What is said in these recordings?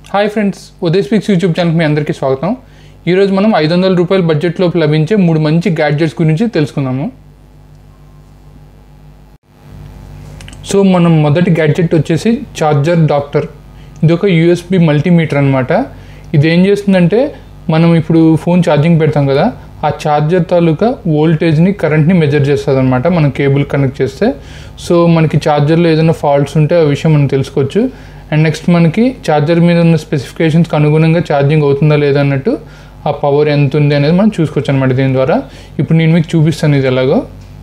hi friends Uday speaks YouTube ఛానల్కి మీ అందరికీ స్వాగతం ఈరోజు మనం ఐదు వందల రూపాయల బడ్జెట్లో లభించే మూడు మంచి గ్యాడ్జెట్స్ గురించి తెలుసుకుందాము సో మనం మొదటి గ్యాడ్జెట్ వచ్చేసి చార్జర్ డాక్టర్ ఇది ఒక యూఎస్బి మల్టీమీటర్ అనమాట ఇది ఏం చేస్తుందంటే మనం ఇప్పుడు ఫోన్ ఛార్జింగ్ పెడతాం కదా ఆ ఛార్జర్ తాలూకా వోల్టేజ్ని కరెంట్ని మెజర్ చేస్తుంది అనమాట మనం కేబుల్ కనెక్ట్ చేస్తే సో మనకి ఛార్జర్లో ఏదైనా ఫాల్ట్స్ ఉంటే ఆ విషయం మనం తెలుసుకోవచ్చు అండ్ నెక్స్ట్ మనకి ఛార్జర్ మీద ఉన్న స్పెసిఫికేషన్స్కి అనుగుణంగా ఛార్జింగ్ అవుతుందా లేదా అన్నట్టు ఆ పవర్ ఎంత ఉంది అనేది మనం చూసుకోవచ్చు అనమాట దీని ద్వారా ఇప్పుడు నేను మీకు చూపిస్తాను ఇది ఎలాగో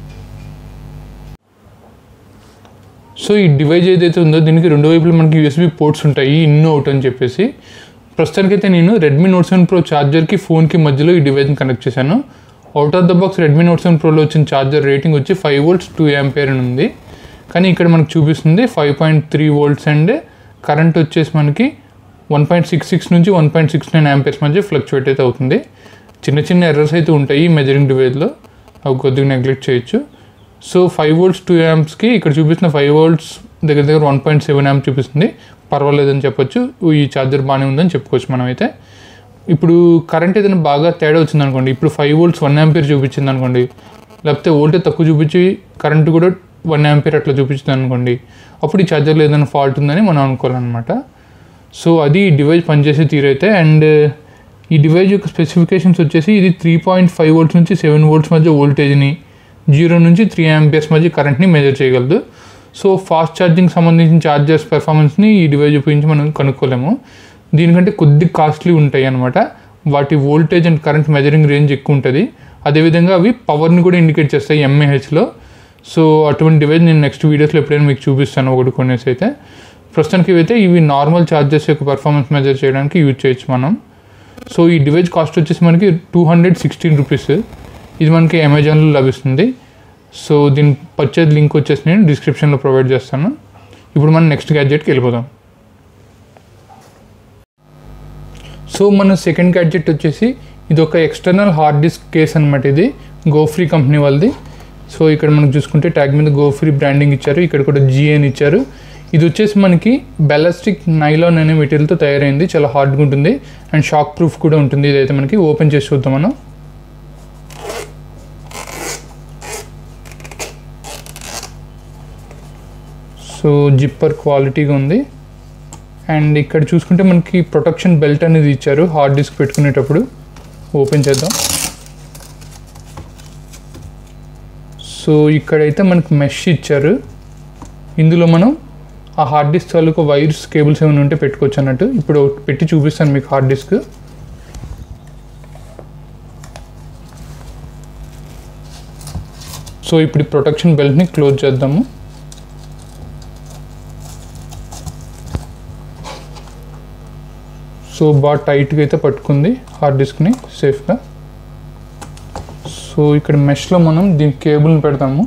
సో ఈ డివైజ్ ఏదైతే ఉందో దీనికి రెండు వైపులు మనకి యూఎస్బి పోర్ట్స్ ఉంటాయి ఇన్ అవుట్ అని చెప్పేసి ప్రస్తుతానికైతే నేను రెడ్మీ నోట్ సెవెన్ ప్రో ఛార్జర్కి ఫోన్కి మధ్యలో ఈ డివైజ్ని కనెక్ట్ చేశాను out of the box Redmi note seven ప్రోలో వచ్చిన ఛార్జర్ రేటింగ్ వచ్చి ఫైవ్ వోల్ట్స్ టూ యాంపేర్ అని ఉంది కానీ ఇక్కడ మనకు చూపిస్తుంది five point three volts and current వచ్చేసి మనకి వన్ పాయింట్ సిక్స్ సిక్స్ నుంచి one point six nine amperes మధ్య ఫ్లక్చువేట్ అయితే అవుతుంది చిన్న చిన్న ఎర్రర్స్ అయితే ఉంటాయి ఈ మెజరింగ్ డివైజ్లో అవి కొద్దిగా నెగ్లెక్ట్ చేయొచ్చు సో ఫైవ్ వోల్ట్స్ టూ యాంప్స్కి ఇక్కడ చూపిస్తున్న ఫైవ్ వోల్ట్స్ దగ్గర దగ్గర వన్ పాయింట్ సెవెన్ యాంప్ చూపిస్తుంది పర్వాలేదని చెప్పొచ్చు ఈ ఛార్జర్ బాగానే ఉందని చెప్పుకోవచ్చు మనం అయితే ఇప్పుడు కరెంట్ ఏదైనా బాగా తేడా వచ్చింది అనుకోండి ఇప్పుడు ఫైవ్ వోల్ట్స్ వన్ యాంపీర్ చూపించింది అనుకోండి లేకపోతే వోల్టేజ్ తక్కువ చూపించి కరెంట్ కూడా వన్ యాంపీర్ అట్లా చూపించింది అనుకోండి అప్పుడు ఈ ఛార్జర్లో ఏదైనా ఫాల్ట్ ఉందని మనం అనుకోవాలన్నమాట సో అది ఈ డివైస్ పనిచేసే తీరైతే అండ్ ఈ డివైస్ యొక్క స్పెసిఫికేషన్స్ వచ్చేసి ఇది త్రీ పాయింట్ ఫైవ్ వోల్ట్స్ నుంచి సెవెన్ వోల్ట్స్ మధ్య వోల్టేజ్ని జీరో నుంచి త్రీ యాంపియర్స్ మధ్య కరెంట్ని మెజర్ చేయగలదు సో ఫాస్ట్ ఛార్జింగ్ సంబంధించిన ఛార్జర్స్ పెర్ఫార్మెన్స్ని ఈ డివైజ్ ఉపయోగించి మనం కనుక్కోలేము దీనికంటే కొద్ది కాస్ట్లీ ఉంటాయి అనమాట వాటి voltage and current measuring range ఎక్కువ ఉంటుంది అదేవిధంగా అవి పవర్ని కూడా ఇండికేట్ చేస్తాయి ఎంఏహెచ్లో సో అటువంటి డివైజ్ నేను నెక్స్ట్ వీడియోస్లో ఎప్పుడైనా మీకు చూపిస్తాను ఒకటి కొనేసి అయితే ప్రస్తుతానికి అయితే ఇవి నార్మల్ ఛార్జెస్ యొక్క పర్ఫార్మెన్స్ మెజర్ చేయడానికి యూజ్ చేయొచ్చు మనం సో ఈ డివైజ్ కాస్ట్ వచ్చేసి మనకి టూ హండ్రెడ్ సిక్స్టీన్ రూపీస్ ఇది మనకి అమెజాన్లో లభిస్తుంది సో దీని పర్చేజ్ లింక్ వచ్చేసి నేను డిస్క్రిప్షన్లో ప్రొవైడ్ చేస్తాను ఇప్పుడు మనం నెక్స్ట్ గ్యాడ్జెట్కి వెళ్ళిపోదాం సో మన సెకండ్ గ్యాడ్జెట్ వచ్చేసి ఇది ఒక ఎక్స్టర్నల్ హార్డ్ డిస్క్ కేస్ అనమాట ఇది గోఫ్రీ కంపెనీ వాళ్ళది సో ఇక్కడ మనం చూసుకుంటే ట్యాగ్ మీద గోఫ్రీ బ్రాండింగ్ ఇచ్చారు ఇక్కడ కూడా జిఎన్ ఇచ్చారు ఇది వచ్చేసి మనకి బెలాస్టిక్ నైలాన్ అనే మెటీరియల్తో తయారైంది చాలా హార్డ్గా ఉంటుంది అండ్ షాక్ ప్రూఫ్ కూడా ఉంటుంది ఇదైతే మనకి ఓపెన్ చేసి చూద్దాం మనం సో జిప్పర్ క్వాలిటీగా ఉంది అండ్ ఇక్కడ చూసుకుంటే మనకి ప్రొటెక్షన్ బెల్ట్ అనేది ఇచ్చారు హార్డ్ డిస్క్ పెట్టుకునేటప్పుడు ఓపెన్ చేద్దాం సో ఇక్కడైతే మనకి మెష్ ఇచ్చారు ఇందులో మనం ఆ హార్డ్ డిస్క్ తాలూకు వైర్స్ కేబుల్స్ ఏమైనా ఉంటే పెట్టుకోవచ్చు అన్నట్టు ఇప్పుడు పెట్టి చూపిస్తాను మీకు హార్డ్ డిస్క్ సో ఇప్పుడు ఈ ప్రొటెక్షన్ బెల్ట్ని క్లోజ్ చేద్దాము సో బాగా టైట్గా అయితే పట్టుకుంది హార్డ్ డిస్క్ని సేఫ్గా సో ఇక్కడ మెష్లో మనం దీని కేబుల్ని పెడతాము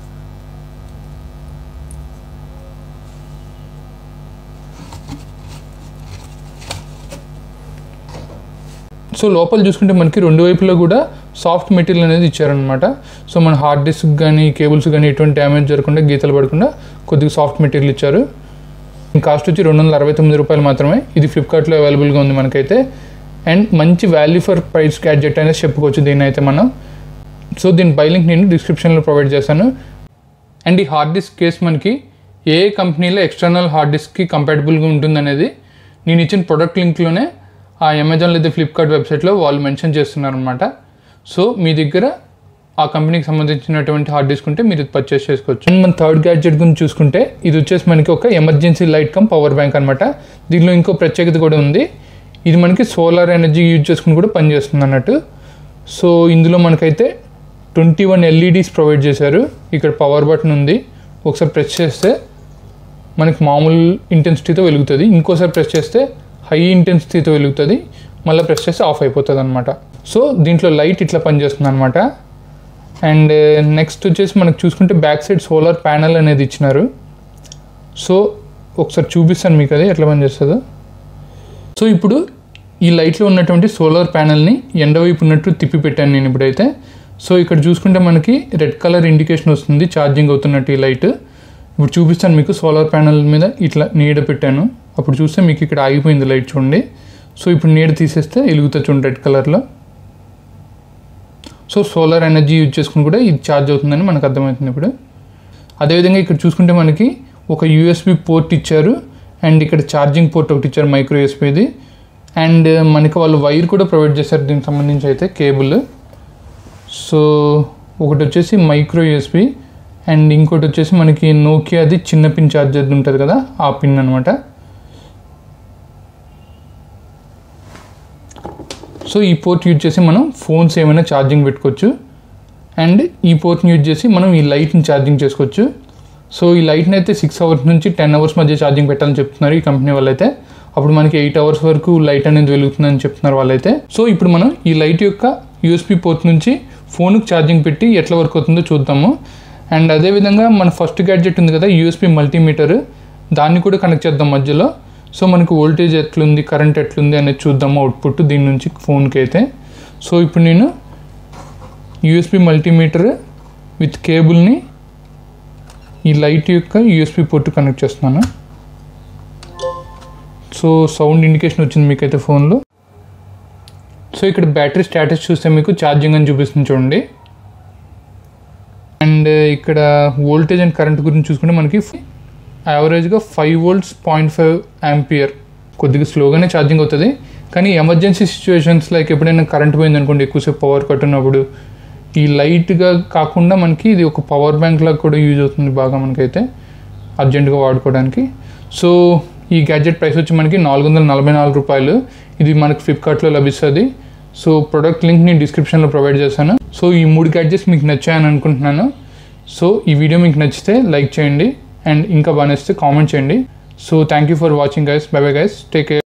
సో లోపల చూసుకుంటే మనకి రెండు వైపులా కూడా సాఫ్ట్ మెటీరియల్ అనేది ఇచ్చారనమాట సో మన హార్డ్ డిస్క్ కానీ కేబుల్స్ కానీ ఎటువంటి డ్యామేజ్ జరగకుండా గీతలు పడకుండా కొద్దిగా సాఫ్ట్ మెటీరియల్ ఇచ్చారు కాస్ట్ వచ్చి రెండు వందల అరవై తొమ్మిది రూపాయలు మాత్రమే ఇది ఫ్లిప్కార్ట్లో అవైలబుల్గా ఉంది మనకైతే అండ్ మంచి వాల్యూ ఫర్ ప్రైస్ గ్యాడ్జెట్ అనేది చెప్పుకోవచ్చు దీన్ని అయితే మనం సో దీని బై లింక్ నేను డిస్క్రిప్షన్లో ప్రొవైడ్ చేశాను అండ్ ఈ హార్డ్ డిస్క్ కేస్ మనకి ఏ కంపెనీలో ఎక్స్టర్నల్ హార్డ్ డిస్క్కి కంపాటబుల్గా ఉంటుందనేది నేను ఇచ్చిన ప్రొడక్ట్ లింక్లోనే ఆ అమెజాన్ లేదా ఫ్లిప్కార్ట్ వెబ్సైట్లో వాళ్ళు మెన్షన్ చేస్తున్నారనమాట సో మీ దగ్గర ఆ కంపెనీకి సంబంధించినటువంటి హార్డ్ డిస్క్ ఉంటే మీరు పర్చేస్ చేసుకోవచ్చు అండ్ మన థర్డ్ గ్యాడ్జెట్ గురించి చూసుకుంటే ఇది వచ్చేసి మనకి ఒక emergency light come power bank అనమాట దీనిలో ఇంకో ప్రత్యేకత కూడా ఉంది ఇది మనకి సోలార్ ఎనర్జీ యూజ్ చేసుకుని కూడా పనిచేస్తుంది అన్నట్టు సో ఇందులో మనకైతే ట్వంటీ వన్ ఎల్ఈడీస్ ప్రొవైడ్ చేశారు ఇక్కడ పవర్ బటన్ ఉంది ఒకసారి ప్రెస్ చేస్తే మనకి మామూలు ఇంటెన్సిటీతో వెలుగుతుంది ఇంకోసారి ప్రెస్ చేస్తే హై ఇంటెన్సిటీతో వెలుగుతుంది మళ్ళీ ప్రెస్ చేస్తే ఆఫ్ అయిపోతుంది అనమాట సో దీంట్లో లైట్ ఇట్లా పనిచేస్తుంది అనమాట అండ్ నెక్స్ట్ వచ్చేసి మనకు చూసుకుంటే బ్యాక్ సైడ్ సోలార్ ప్యానల్ అనేది ఇచ్చినారు సో ఒకసారి చూపిస్తాను మీకు అది ఎట్లా పనిచేస్తుందో సో ఇప్పుడు ఈ లైట్లో ఉన్నటువంటి సోలార్ ప్యానల్ని ఎండవైపు ఉన్నట్టు తిప్పి పెట్టాను నేను ఇప్పుడైతే సో ఇక్కడ చూసుకుంటే మనకి రెడ్ కలర్ ఇండికేషన్ వస్తుంది ఛార్జింగ్ అవుతున్నట్టు ఈ లైట్ ఇప్పుడు చూపిస్తాను మీకు సోలార్ ప్యానల్ మీద ఇట్లా నీడ పెట్టాను అప్పుడు చూస్తే మీకు ఇక్కడ ఆగిపోయింది లైట్ చూడండి సో ఇప్పుడు నీడ తీసేస్తే వెలుగుతా చూడండి రెడ్ కలర్లో సో సోలార్ ఎనర్జీ యూజ్ చేసుకుని కూడా ఇది ఛార్జ్ అవుతుందని మనకు అర్థమవుతుంది ఇప్పుడు అదేవిధంగా ఇక్కడ చూసుకుంటే మనకి ఒక యూఎస్బి పోర్ట్ ఇచ్చారు అండ్ ఇక్కడ ఛార్జింగ్ పోర్ట్ ఒకటి ఇచ్చారు మైక్రో యూఎస్బిది అండ్ మనకి వాళ్ళు వైర్ కూడా ప్రొవైడ్ చేశారు దీనికి సంబంధించి అయితే కేబుల్ సో ఒకటి వచ్చేసి మైక్రో యూఎస్బి అండ్ ఇంకోటి వచ్చేసి మనకి నోకియాది చిన్న పిన్ ఛార్జర్ ఉంటుంది కదా ఆ పిన్ అనమాట సో ఈ పోర్ట్ యూజ్ చేసి మనం ఫోన్స్ ఏమైనా ఛార్జింగ్ పెట్టుకోవచ్చు అండ్ ఈ పోర్ట్ని యూజ్ చేసి మనం ఈ లైట్ని ఛార్జింగ్ చేసుకోవచ్చు సో ఈ లైట్ని అయితే సిక్స్ అవర్స్ నుంచి టెన్ అవర్స్ మధ్య ఛార్జింగ్ పెట్టాలని చెప్తున్నారు ఈ కంపెనీ వాళ్ళైతే అప్పుడు మనకి ఎయిట్ అవర్స్ వరకు లైట్ అనేది వెలుగుతుందని చెప్తున్నారు వాళ్ళైతే సో ఇప్పుడు మనం ఈ లైట్ యొక్క యూఎస్పి పోర్ట్ నుంచి ఫోన్కి ఛార్జింగ్ పెట్టి ఎట్లా వర్క్ అవుతుందో చూద్దాము అండ్ అదేవిధంగా మన ఫస్ట్ గ్యాడ్జెట్ ఉంది కదా యూఎస్పి మల్టీమీటర్ దాన్ని కూడా కనెక్ట్ చేద్దాం మధ్యలో సో మనకు వోల్టేజ్ ఎట్లుంది కరెంట్ ఎట్లుంది అనేది చూద్దాము అవుట్పుట్ దీని నుంచి ఫోన్కి అయితే సో ఇప్పుడు నేను యూఎస్పి మల్టీమీటర్ విత్ కేబుల్ని ఈ లైట్ యొక్క యూఎస్పి పోర్ట్ కనెక్ట్ చేస్తున్నాను సో సౌండ్ ఇండికేషన్ వచ్చింది మీకైతే ఫోన్లో సో ఇక్కడ బ్యాటరీ స్టేటస్ చూస్తే మీకు ఛార్జింగ్ అని చూపిస్తుంది చూడండి అండ్ ఇక్కడ వోల్టేజ్ అండ్ కరెంట్ గురించి చూసుకుంటే మనకి యావరేజ్గా five volts point five ampere కొద్దిగా స్లోగానే ఛార్జింగ్ అవుతుంది కానీ ఎమర్జెన్సీ సిచ్యువేషన్స్ లైక్ ఎప్పుడైనా కరెంట్ పోయింది అనుకోండి ఎక్కువసేపు పవర్ కట్ ఉన్నప్పుడు ఈ లైట్గా కాకుండా మనకి ఇది ఒక పవర్ బ్యాంక్ లాగా కూడా యూజ్ అవుతుంది బాగా మనకైతే అర్జెంటుగా వాడుకోవడానికి సో ఈ గ్యాడ్జెట్ ప్రైస్ వచ్చి మనకి నాలుగు వందల నలభై నాలుగు రూపాయలు ఇది మనకి ఫ్లిప్కార్ట్లో లభిస్తుంది సో ప్రొడక్ట్ లింక్ నేను డిస్క్రిప్షన్లో ప్రొవైడ్ చేశాను సో ఈ మూడు గ్యాడ్జెట్స్ మీకు నచ్చాయని అనుకుంటున్నాను సో ఈ వీడియో మీకు నచ్చితే లైక్ చేయండి అండ్ ఇంకా బాగా నచ్చితే కామెంట్ చేయండి so thank you for watching guys bye bye guys take care